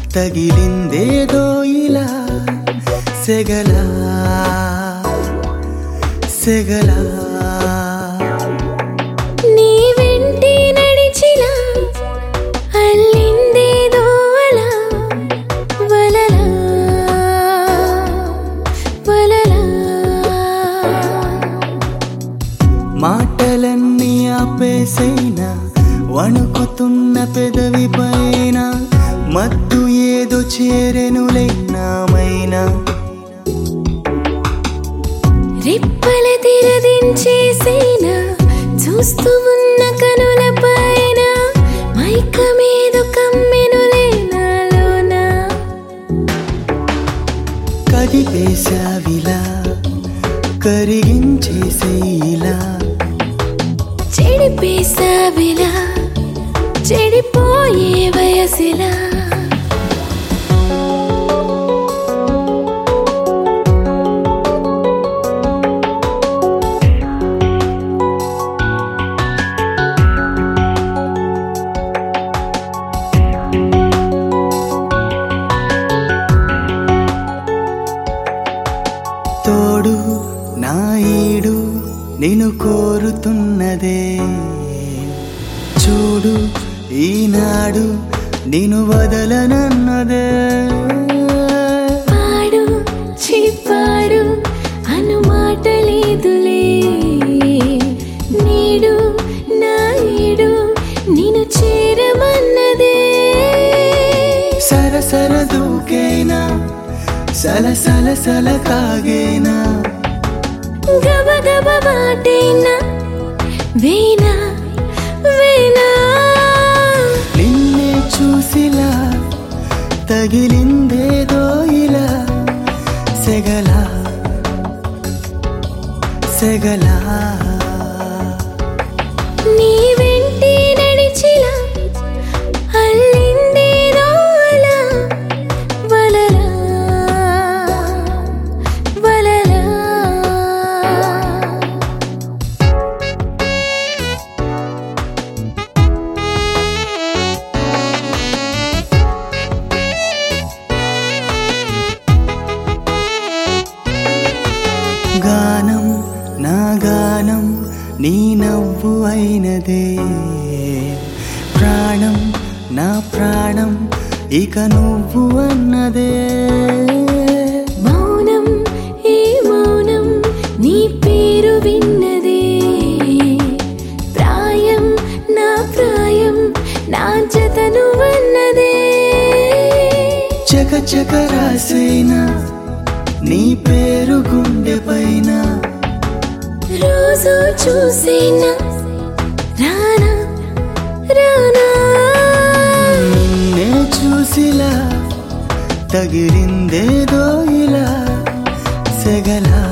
తగిలిందేదో ఇలా సెగలా సెగలా నీ వెంటే నడిచినా అల్లిందేదో అలా వలలా వలలా మాటలన్నీ ఆపేసైనా వణుకుతున్న పెదవి పైన మత్తు ఏదో చేరెనులైనామైనా రెప్పల తెరదించేసేనా చూస్తూ ఉన్న కనుల పైన మైకమేదు కమ్మెనులే నాలోనా కదిపేశావిలా కరిగించేసేలా చెడిపేసావిలా చెడిపోయే వయసిలా తోడు నా ఈడు నిన్ను కోరుతున్నదే చూడు ఈనాడు నిన్ను వదలనన్నదే పాడు చిప్పాడు అను మాట లేదులే నీడు నాయుడు నిన్ను చేరమన్నదే సరసర దూకేనా సల సల సల కాగేనా గబ గబ మాటేనా వేనా వేనా నిన్నే చూసిలా తగిలిందేదో ఇలా సెగలా సెగలా నీ వెంటే నడిచిలా అల్లిందేదో అలా వలలా వలలా గానం నా గానం నీ నవ్వు అయినదే ప్రాణం నా ప్రాణం ఇక నువ్వు అన్నదే మౌనం ఏ మౌనం నీ పేరు విన్నదే ప్రాయం నా ప్రాయం నా జతను వన్నదే చక చక రాసేనా నీ పేరు గుండె పైన రోజు చూసేనా రానా రానా నిన్నే చూసిలా తగిలిందేదో ఇలా సెగలా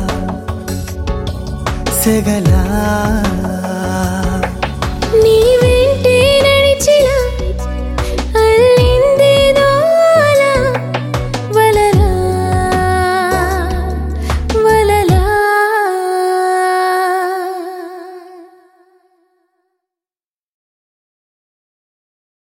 సెగలా నీవే